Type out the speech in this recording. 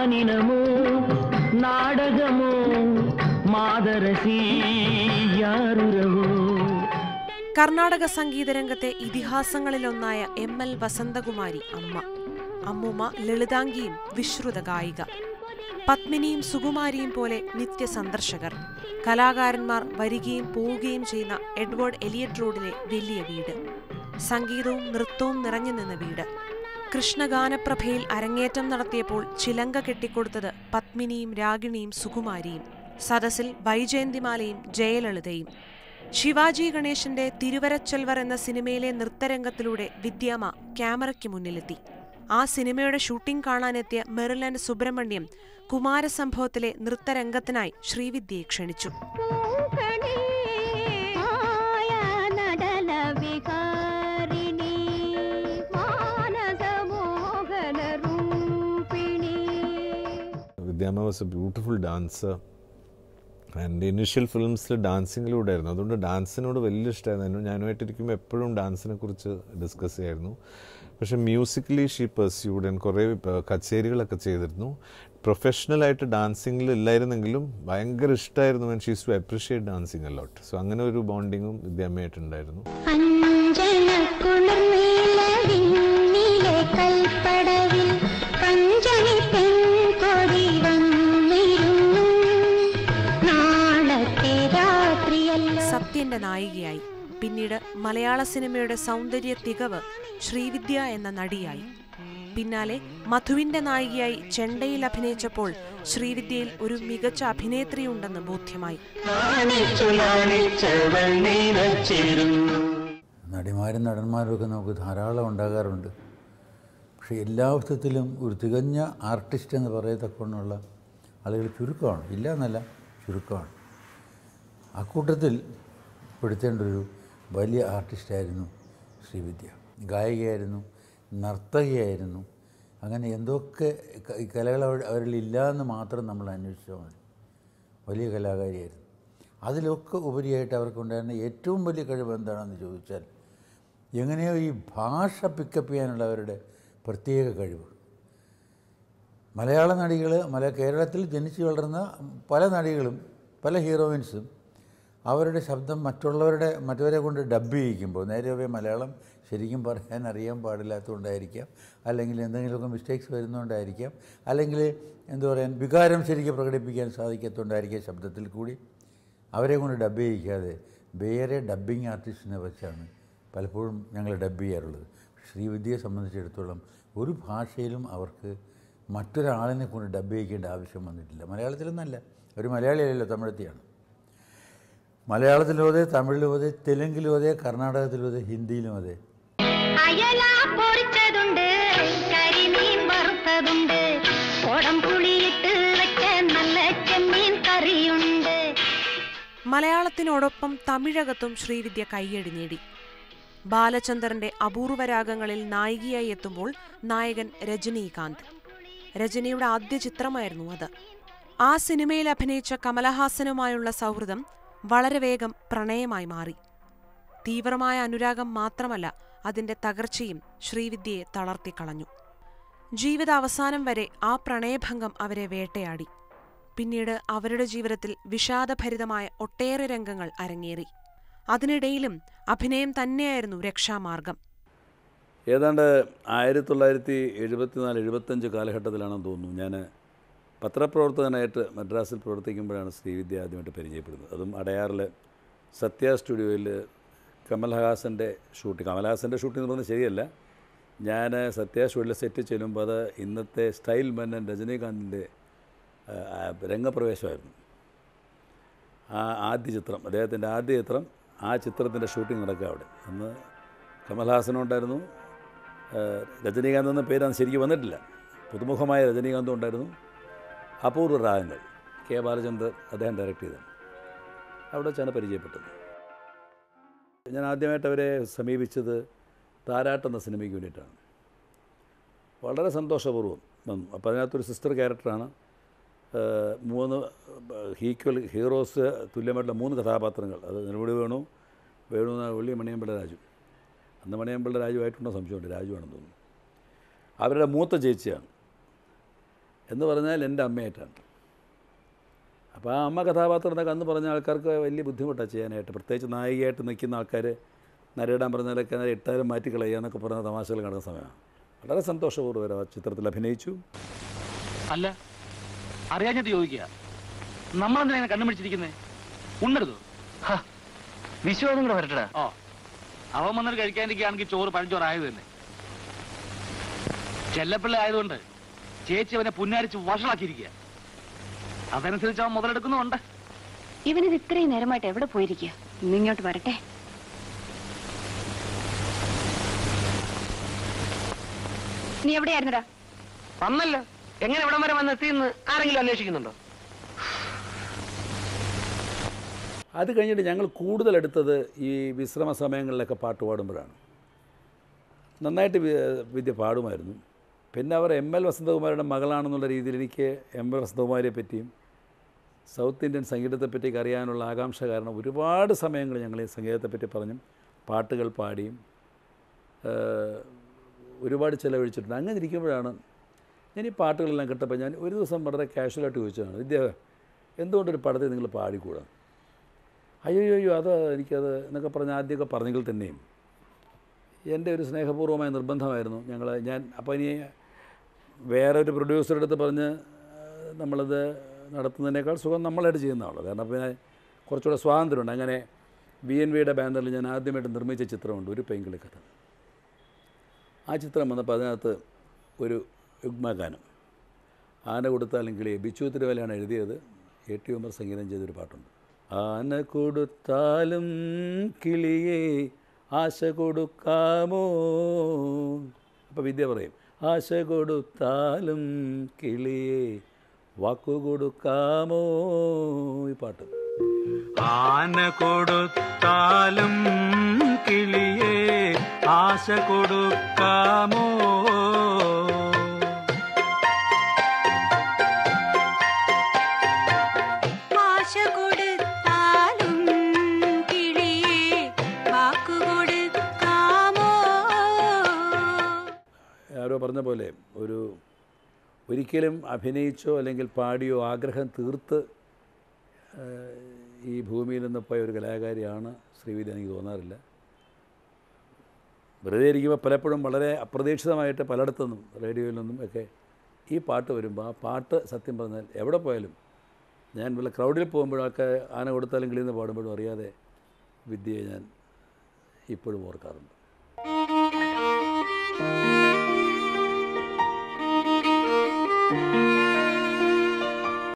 ஆனினமோ நாடகமோ மாதரசி யாருறவோ കർണാടക സംഗീത രംഗത്തെ ഇതിഹാസങ്ങളിലൊന്നായ M L Vasanthakumari അമ്മ അമ്മുമ്മ ലളിതാംഗിയും വിശ്രുത ഗായിക പത്മിനിയും സുകുമാരിയും പോലെ നിത്യസന്ദർശകർ കലാകാരന്മാർ വരികയും പോവുകയും ചെയ്യുന്ന എഡ്വേർഡ് എലിയറ്റ് റോഡിലെ വലിയ വീട് സംഗീതവും നൃത്തവും നിറഞ്ഞു നിന്ന വീട് കൃഷ്ണഗാനപ്രഭയിൽ അരങ്ങേറ്റം നടത്തിയപ്പോൾ ചിലങ്ക കെട്ടിക്കൊടുത്തത് പത്മിനിയും രാഗിണിയും സുകുമാരിയും സദസ്സിൽ വൈജയന്തിമാലയും ജയലളിതയും ശിവാജി ഗണേശന്റെ തിരുവരച്ചെൽവർ എന്ന സിനിമയിലെ നൃത്തരംഗത്തിലൂടെ വിദ്യാമ ക്യാമറയ്ക്ക് മുന്നിലെത്തി ആ സിനിമയുടെ ഷൂട്ടിംഗ് കാണാനെത്തിയ മെറിലൻ സുബ്രഹ്മണ്യം കുമാരസംഭവത്തിലെ നൃത്തരംഗത്തിനായി ശ്രീവിദ്യയെ ക്ഷണിച്ചു നടല വികാരിണി മാനസ മോഹന രൂപിണി വിദ്യാമ was a beautiful dancer and initial ഫിലിംസിൽ ഡാൻസിങ്ങിലൂടെ ആയിരുന്നു അതുകൊണ്ട് ഡാൻസിനോട് വലിയ ഇഷ്ടമായിരുന്നു ഞാനുമായിട്ടിരിക്കുമ്പോൾ എപ്പോഴും ഡാൻസിനെ കുറിച്ച് ഡിസ്കസ് ചെയ്യായിരുന്നു പക്ഷേ മ്യൂസിക്കലി ഷീ പെർസ്യൂഡ് ആൻഡ് കുറേ പ- കച്ചേരികളൊക്കെ ചെയ്തിരുന്നു പ്രൊഫഷണലായിട്ട് ഡാൻസിങ്ങിൽ ഇല്ലായിരുന്നെങ്കിലും ഭയങ്കര ഇഷ്ടമായിരുന്നു and she's to appreciate dancing a lot so അങ്ങനെ ഒരു ബോണ്ടിങ്ങും വിദ്യാമ്മയായിട്ടുണ്ടായിരുന്നു അഞ്ജന കുളിർനീലവിണ്ണിലെ കൽപ്പടവിൽ കഞ്ചണി പെൺകൊടി വന്നിരുന്നു നാളത്തെ രാത്രിയല്ല സത്യന്റെ നായികയായി പിന്നീട് മലയാള സിനിമയുടെ സൗന്ദര്യ തികവ് ശ്രീവിദ്യ എന്ന നടിയായി പിന്നാലെ മധുവിന്റെ നായികയായി ചെണ്ടയിൽ അഭിനയിച്ചപ്പോൾ ശ്രീവിദ്യയിൽ ഒരു മികച്ച അഭിനേത്രിയുണ്ടെന്ന് ബോധ്യമായി നാണിച്ചു നാണിച്ചവൾ നീനച്ചിരുന്നു നടിമാരും നടന്മാരും ഒക്കെ നമുക്ക് ധാരാളം ഉണ്ടാകാറുണ്ട് പക്ഷേ എല്ലാ അർത്ഥത്തിലും ഒരു തികഞ്ഞ ആർട്ടിസ്റ്റ് എന്ന് പറയത്തക്കൊണ്ടുള്ള ആളുകൾ ചുരുക്കമാണ് ഇല്ല എന്നല്ല ചുരുക്കമാണ് അക്കൂട്ടത്തിൽ പെടുത്തേണ്ട ഒരു വലിയ ആർട്ടിസ്റ്റായിരുന്നു ശ്രീവിദ്യ ഗായികയായിരുന്നു നർത്തകിയായിരുന്നു അങ്ങനെ എന്തൊക്കെ ക- കലകൾ അവ- അവരിൽ ഇല്ല എന്ന് മാത്രം നമ്മൾ അന്വേഷിച്ചാൽ മതി വലിയ കലാകാരിയായിരുന്നു അതിലൊക്കെ ഉപരിയായിട്ട് അവർക്കുണ്ടായിരുന്ന ഏറ്റവും വലിയ കഴിവ് എന്താണെന്ന് ചോദിച്ചാൽ എങ്ങനെയോ ഈ ഭാഷ പിക്കപ്പ് ചെയ്യാനുള്ള അവരുടെ പ്രത്യേക കഴിവ് മലയാള നടികൾ മല കേരളത്തിൽ ജനിച്ചു വളർന്ന പല നടികളും പല ഹീറോയിൻസും അവരുടെ ശബ്ദം മറ്റുള്ളവരുടെ മറ്റവരെ കൊണ്ട് ഡബ് ചെയ്യിക്കുമ്പോൾ നേരെ പോയി മലയാളം ശരിക്കും പറയാൻ അറിയാൻ പാടില്ലാത്തതുകൊണ്ടായിരിക്കാം അല്ലെങ്കിൽ എന്തെങ്കിലുമൊക്കെ മിസ്റ്റേക്സ് വരുന്നതുകൊണ്ടായിരിക്കാം അല്ലെങ്കിൽ എന്താ പറയാൻ വികാരം ശരിക്കും പ്രകടിപ്പിക്കാൻ സാധിക്കാത്തതുകൊണ്ടായിരിക്കാം ശബ്ദത്തിൽ കൂടി അവരെ കൊണ്ട് ഡബ് ചെയ്യിക്കാതെ വേറെ ഡബ്ബിംഗ് ആർട്ടിസ്റ്റിനെ വെച്ചാണ് പലപ്പോഴും ഞങ്ങൾ ഡബ് ചെയ്യാറുള്ളത് ശ്രീവിദ്യയെ സംബന്ധിച്ചിടത്തോളം ഒരു ഭാഷയിലും അവർക്ക് മറ്റൊരാളിനെ കൊണ്ട് ഡബ് ചെയ്യിക്കേണ്ട ആവശ്യം വന്നിട്ടില്ല മലയാളത്തിലൊന്നല്ല ഒരു മലയാളിയല്ലല്ലോ തമിഴത്തിയാണ് മലയാളത്തിലും അതെ തമിഴിലും അതെ തെലുങ്കിലും അതെ കർണാടകത്തിലും അതെ ഹിന്ദിയിലും അതെ അയല പൊരിച്ചതുണ്ട് കരിമീൻ വറുത്തതുണ്ട് കുടം പുളിയിട്ട് വെച്ച നല്ല ചെമ്മീൻ കറിയുണ്ട് മലയാളത്തിനോടൊപ്പം തമിഴകത്തും ശ്രീവിദ്യ കയ്യടി നേടി ബാലചന്ദ്രന്റെ അപൂർവ രാഗങ്ങളിൽ നായികയായി എത്തുമ്പോൾ നായകൻ രജനീകാന്ത് രജനിയുടെ ആദ്യ ചിത്രമായിരുന്നു അത് ആ സിനിമയിൽ അഭിനയിച്ച കമലഹാസനുമായുള്ള സൗഹൃദം വളരെ വേഗം പ്രണയമായി മാറി തീവ്രമായ അനുരാഗം മാത്രമല്ല അതിന്റെ തകർച്ചയും ശ്രീവിദ്യയെ തളർത്തിക്കളഞ്ഞു ജീവിത അവസാനം വരെ ആ പ്രണയഭംഗം അവരെ വേട്ടയാടി പിന്നീട് അവരുടെ ജീവിതത്തിൽ വിഷാദഭരിതമായ ഒട്ടേറെ രംഗങ്ങൾ അരങ്ങേറി അതിനിടയിലും അഭിനയം തന്നെയായിരുന്നു രക്ഷാമാർഗം ഏതാണ്ട് ആയിരത്തി തൊള്ളായിരത്തി എഴുപത്തിനാല് എഴുപത്തഞ്ച് കാലഘട്ടത്തിലാണെന്ന് തോന്നുന്നു ഞാൻ പത്രപ്രവർത്തകനായിട്ട് മദ്രാസിൽ പ്രവർത്തിക്കുമ്പോഴാണ് ശ്രീവിദ്യ ആദ്യമായിട്ട് പരിചയപ്പെടുന്നത് അതും അടയാറിൽ സത്യ സ്റ്റുഡിയോയിൽ കമൽഹാസൻ്റെ ഷൂട്ടിംഗ് കമൽഹാസൻ്റെ ഷൂട്ടിംഗ് എന്ന് പറഞ്ഞാൽ ശരിയല്ല ഞാൻ സത്യ സ്റ്റുഡിയോയിൽ സെറ്റ് ചെല്ലുമ്പോൾ അത് ഇന്നത്തെ സ്റ്റൈൽ മന്നൻ രജനീകാന്തിൻ്റെ ആ, ആ, രംഗപ്രവേശമായിരുന്നു ആ ആദ്യ ചിത്രം അദ്ദേഹത്തിൻ്റെ ആദ്യ ചിത്രം ആ ചിത്രത്തിൻ്റെ ഷൂട്ടിംഗ് നടക്കുക അവിടെ അന്ന് കമൽഹാസനും ഉണ്ടായിരുന്നു ആ, രജനീകാന്ത് എന്ന പേര് അന്ന് ശരിക്കും വന്നിട്ടില്ല പുതുമുഖമായ രജനീകാന്തും ഉണ്ടായിരുന്നു അപൂർവ രാഗങ്ങൾ കെ ബാലചന്ദർ അദ്ദേഹം ഡയറക്റ്റ് ചെയ്തത് അവിടെ വെച്ചാണ് പരിചയപ്പെട്ടത് ഞാൻ ആദ്യമായിട്ട് അവരെ സമീപിച്ചത് താരാട്ട് എന്ന സിനിമയ്ക്ക് വേണ്ടിയിട്ടാണ് വളരെ സന്തോഷപൂർവ്വം വന്നു അപ്പോൾ അതിനകത്തൊരു സിസ്റ്റർ ക്യാരക്ടറാണ് ഏഹ് മൂന്ന് ഈക്വൽ ഹീറോസ് തുല്യമായിട്ടുള്ള മൂന്ന് കഥാപാത്രങ്ങൾ അത് നെടുമുടി വേണു വേണു എന്ന വെള്ളി മണിയമ്പിള്ള രാജു അന്ന് മണിയമ്പിള്ള രാജുവായിട്ടുണ്ടോ സംശയമുണ്ട് രാജുവാണെന്ന് തോന്നുന്നു അവരുടെ മൂത്ത ചേച്ചിയാണ് എന്ന് പറഞ്ഞാൽ എൻ്റെ അമ്മയായിട്ടാണ് അപ്പോൾ ആ അമ്മ കഥാപാത്രം എന്നൊക്കെ അന്ന് പറഞ്ഞ ആൾക്കാർക്ക് വലിയ ബുദ്ധിമുട്ടാണ് ചെയ്യാനായിട്ട് പ്രത്യേകിച്ച് നായികയായിട്ട് നിൽക്കുന്ന ആൾക്കാർ നരയിടാൻ പറഞ്ഞാലൊക്കെ നേരെ ഇട്ടാലും മാറ്റി കളയുക എന്നൊക്കെ പറഞ്ഞ തമാശകൾ നടന്ന സമയമാണ് വളരെ സന്തോഷപൂർവ്വം ആ ചിത്രത്തിൽ അഭിനയിച്ചു അല്ല അറിയാഞ്ഞിട്ട് ചോദിക്കുക നമ്മളെന്തിനാ ഇങ്ങനെ കണ്ണുപിടിച്ചിരിക്കുന്നേ ഉണ്ണരുതോ വിശ്വാസം കൂടെ വരട്ടടാ ഓ അവൻ വന്നിട്ട് കഴിക്കാതിരിക്കുകയാണെങ്കിൽ ചോറ് പഴഞ്ചോറായത് തന്നെ ചെല്ലപ്പിള്ള ആയതുകൊണ്ട് ചേച്ചി അവനെ പുന്നാരിച്ച് വഷളാക്കിയിരിക്കുക അതനുസരിച്ച് അവൻ മുതലെടുക്കുന്നുമുണ്ട് ഇവനിത് ഇത്രയും നേരമായിട്ട് എവിടെ പോയിരിക്കുക ഇന്നിങ്ങോട്ട് വരട്ടെ നീ എവിടെയായിരുന്നടാ വന്നല്ലോ എങ്ങനെ ഇവിടം വരെ വന്നെത്തിയെന്ന് ആരെങ്കിലും അന്വേഷിക്കുന്നുണ്ടോ അത് കഴിഞ്ഞിട്ട് ഞങ്ങൾ കൂടുതൽ എടുത്തത് ഈ വിശ്രമ സമയങ്ങളിലൊക്കെ പാട്ട് പാടുമ്പോഴാണ് നന്നായിട്ട് വി- വിദ്യ പാടുമായിരുന്നു പിന്നെ അവർ എം എൽ വസന്തകുമാരുടെ മകളാണെന്നുള്ള രീതിയിൽ എനിക്ക് എം എൽ വസന്തകുമാരിയെ പറ്റിയും സൗത്ത് ഇന്ത്യൻ സംഗീതത്തെ പറ്റിയൊക്കെ അറിയാനുള്ള ആകാംക്ഷ കാരണം ഒരുപാട് സമയങ്ങൾ ഞങ്ങൾ ഈ സംഗീതത്തെപ്പറ്റി പറഞ്ഞും പാട്ടുകൾ പാടിയും ഏഹ്, ഒരുപാട് ചിലവഴിച്ചിട്ടുണ്ട് അങ്ങനെ ഇരിക്കുമ്പോഴാണ് ഞാൻ ഈ പാട്ടുകളെല്ലാം കേട്ടപ്പോൾ ഞാൻ ഒരു ദിവസം വളരെ കാഷ്വലായിട്ട് ചോദിച്ചതാണ് വിദ്യ എന്തുകൊണ്ടൊരു പടത്തിൽ നിങ്ങൾ പാടിക്കൂടാ അയ്യോ അയ്യോ അത് എനിക്കത് എന്നൊക്കെ പറഞ്ഞ് ആദ്യമൊക്കെ പറഞ്ഞെങ്കിൽ തന്നെയും എൻ്റെ ഒരു സ്നേഹപൂർവ്വമായ നിർബന്ധമായിരുന്നു ഞങ്ങൾ ഞാൻ അപ്പോൾ ഇനി വേറെ ഒരു പ്രൊഡ്യൂസറുടെ അടുത്ത് പറഞ്ഞ് ആ, നമ്മളത് നടത്തുന്നതിനേക്കാൾ സുഖം നമ്മളായിട്ട് ചെയ്യുന്നതാണല്ലോ കാരണം പിന്നെ കുറച്ചുകൂടെ സ്വാതന്ത്ര്യമുണ്ട് അങ്ങനെ ബി എൻ വിയുടെ ബാനറിൽ ഞാൻ ആദ്യമായിട്ട് നിർമ്മിച്ച ചിത്രമുണ്ട് ഒരു പെങ്കിളി കഥ ആ ചിത്രം വന്നപ്പോൾ അതിനകത്ത് ഒരു യുഗ്മഗാനം ആന കൊടുത്താലും കിളിയെ ബിച്ചു തിരുവല്ലയാണ് എഴുതിയത് എ ടി ഉമർ സംഗീതം ചെയ്തൊരു പാട്ടുണ്ട് ആന കൊടുത്താലും കിളിയെ ആശ കൊടുക്കാമോ അപ്പോൾ വിദ്യ പറയും ആശ കൊടുത്താലും കിളിയെ വാക്കു കൊടുക്കാമോ ഈ പാട്ട് ആന കൊടുത്താലും കിളിയെ ആശ കൊടുക്കാമോ ആശ കൊടുത്താലും കിളിയെ വാക്കു കൊടുക്കാമോ ആരോ പറഞ്ഞ പോലെ ഒരു ഒരിക്കലും അഭിനയിച്ചോ അല്ലെങ്കിൽ പാടിയോ ആഗ്രഹം തീർത്ത് ഏഹ്, ഈ ഭൂമിയിൽ നിന്ന് പോയ ഒരു കലാകാരിയാണ് ശ്രീവിദ്യ എനിക്ക് തോന്നാറില്ല വെറുതെ ഇരിക്കുമ്പോൾ പലപ്പോഴും വളരെ അപ്രതീക്ഷിതമായിട്ട് പലയിടത്തുനിന്നും റേഡിയോയിൽ നിന്നും ഒക്കെ ഈ പാട്ട് വരുമ്പോൾ ആ പാട്ട് സത്യം പറഞ്ഞാൽ എവിടെ പോയാലും ഞാൻ വല്ല ക്രൗഡിൽ പോകുമ്പോഴൊക്കെ ആന കൊടുത്താലും കിളിയെന്ന് പാടുമ്പോഴും അറിയാതെ വിദ്യയെ ഞാൻ ഇപ്പോഴും ഓർക്കാറുണ്ട് ആ